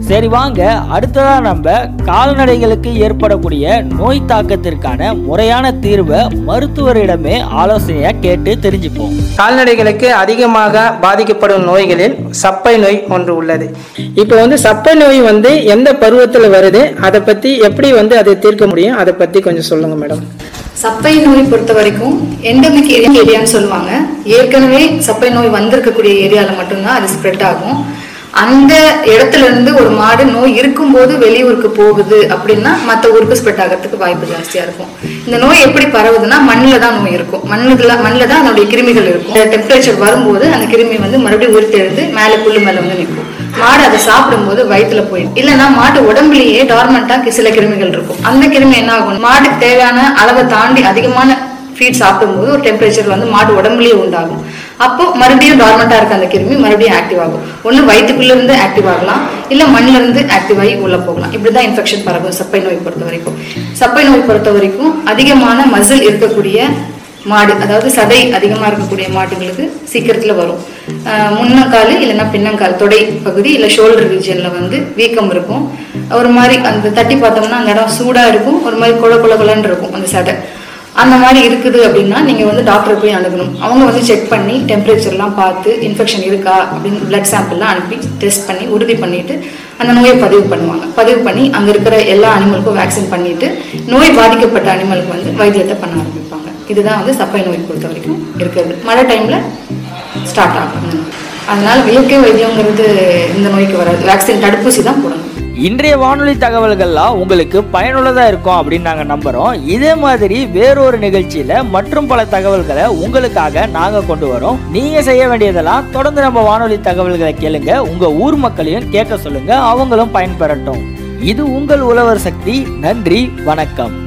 சரி வாங்க அடுத்ததா நம்ம கால்நடைகளுக்கு ஏற்படக்கூடிய நோய் தாக்கத்திற்கான முறையான தீர்வை மருத்துவரிடமே ஆலோசனையா கேட்டு தெரிஞ்சுப்போம் கால்நடைகளுக்கு அதிகமாக பாதிக்கப்படும் நோய்களில் சப்பை நோய் ஒன்று உள்ளது இப்போ வந்து சப்பை நோய் வந்து எந்த பருவத்தில் வருது அதை பற்றி எப்படி வந்து அதை தீர்க்க முடியும் அதை பற்றி கொஞ்சம் சொல்லுங்க மேடம் சப்பை நோய் பொறுத்த வரைக்கும் எண்டமிக் ஏரியான்னு சொல்லுவாங்க ஏற்கனவே சப்பை நோய் வந்திருக்கக்கூடிய ஏரியால மட்டும்தான் அது ஸ்ப்ரெட் ஆகும் அந்த இடத்துல இருந்து ஒரு மாடு நோய் இருக்கும்போது வெளியூருக்கு போகுது அப்படின்னா மற்ற ஊருக்கு ஸ்ப்ரெட் ஆகிறதுக்கு வாய்ப்பு ஜாஸ்தியா இருக்கும் இந்த நோய் எப்படி பரவுதுன்னா மண்ணில் தான் நோய் இருக்கும் மண்ணுல மண்ணில் தான் அதனுடைய கிருமிகள் இருக்கும் டெம்பரேச்சர் வரும்போது அந்த கிருமி வந்து மறுபடியும் உயிர்த்தெழுந்து மேலே புல்லு மேலே வந்து நிற்கும் மாடு அதை சாப்பிடும்போது வயிற்றுல போயிடும் இல்லைன்னா மாட்டு உடம்புலயே டார்மெண்டா சில கிருமிகள் இருக்கும் அந்த கிருமி என்ன ஆகும் மாடுக்கு தேவையான அளவை தாண்டி அதிகமான ஃபீட் சாப்பிடும்போது ஒரு டெம்பரேச்சர் வந்து மாடு உடம்புலயே உண்டாகும் அப்போ மறுபடியும் டார்மெண்டா இருக்க அந்த கிருமி மறுபடியும் ஆக்டிவ் ஆகும் ஒன்று வயிற்றுக்குள்ள இருந்து ஆக்டிவ் ஆகலாம் இல்ல மண்ணுல இருந்து ஆக்டிவ் ஆகி உள்ள போகலாம் இப்படிதான் இன்ஃபெக்ஷன் பரவும் சப்பை நோய் பொறுத்த வரைக்கும் சப்பை நோய் பொறுத்த வரைக்கும் அதிகமான மசில் இருக்கக்கூடிய மாடு அதாவது சதை அதிகமா இருக்கக்கூடிய மாடுகளுக்கு சீக்கிரத்துல வரும் ஆஹ் முன்னங்கால் இல்லைன்னா பின்னங்கால் தொடை பகுதி இல்ல ஷோல்டர் ரீஜன்ல வந்து வீக்கம் இருக்கும் ஒரு மாதிரி அந்த தட்டி பார்த்தோம்னா அந்த இடம் சூடா இருக்கும் ஒரு மாதிரி குழ குழ குழன்னு இருக்கும் அந்த சதை அந்த மாதிரி இருக்குது அப்படின்னா நீங்க வந்து டாக்டர் போய் அணுகணும் அவங்க வந்து செக் பண்ணி டெம்பரேச்சர்லாம் பார்த்து இன்ஃபெக்ஷன் இருக்கா அப்படின்னு பிளட் சாம்பிள்லாம் அனுப்பி டெஸ்ட் பண்ணி உறுதி பண்ணிட்டு அந்த நோயை பதிவு பண்ணுவாங்க பதிவு பண்ணி அங்க இருக்கிற எல்லா அனிமலுக்கும் வேக்சின் பண்ணிட்டு நோய் பாதிக்கப்பட்ட அனிமலுக்கு வந்து வைத்தியத்தை பண்ண ஆரம்பிப்பாங்க இதுதான் வந்து சப்பை நோய் பொறுத்த வரைக்கும் இருக்கிறது மழை டைம்ல ஸ்டார்ட் ஆகும் இந்த நோய். அதனால இயற்கை வைத்தியங்கிறது இந்த நோய்க்கு வராது வேக்சின் தடுப்பூசி தான் போடணும் இன்றைய வானொலி தகவல்கள்லாம் உங்களுக்கு பயனுள்ளதா இருக்கும் அப்படின்னு நாங்க நம்புறோம் இதே மாதிரி வேறொரு நிகழ்ச்சியில மற்றும் பல தகவல்களை உங்களுக்காக நாங்க கொண்டு வரோம் நீங்க செய்ய வேண்டியதெல்லாம் தொடர்ந்து நம்ம வானொலி தகவல்களை கேளுங்க உங்க ஊர் மக்களையும் கேட்க சொல்லுங்க அவங்களும் பயன்பெறட்டும் இது உங்கள் உழவர் சக்தி நன்றி வணக்கம்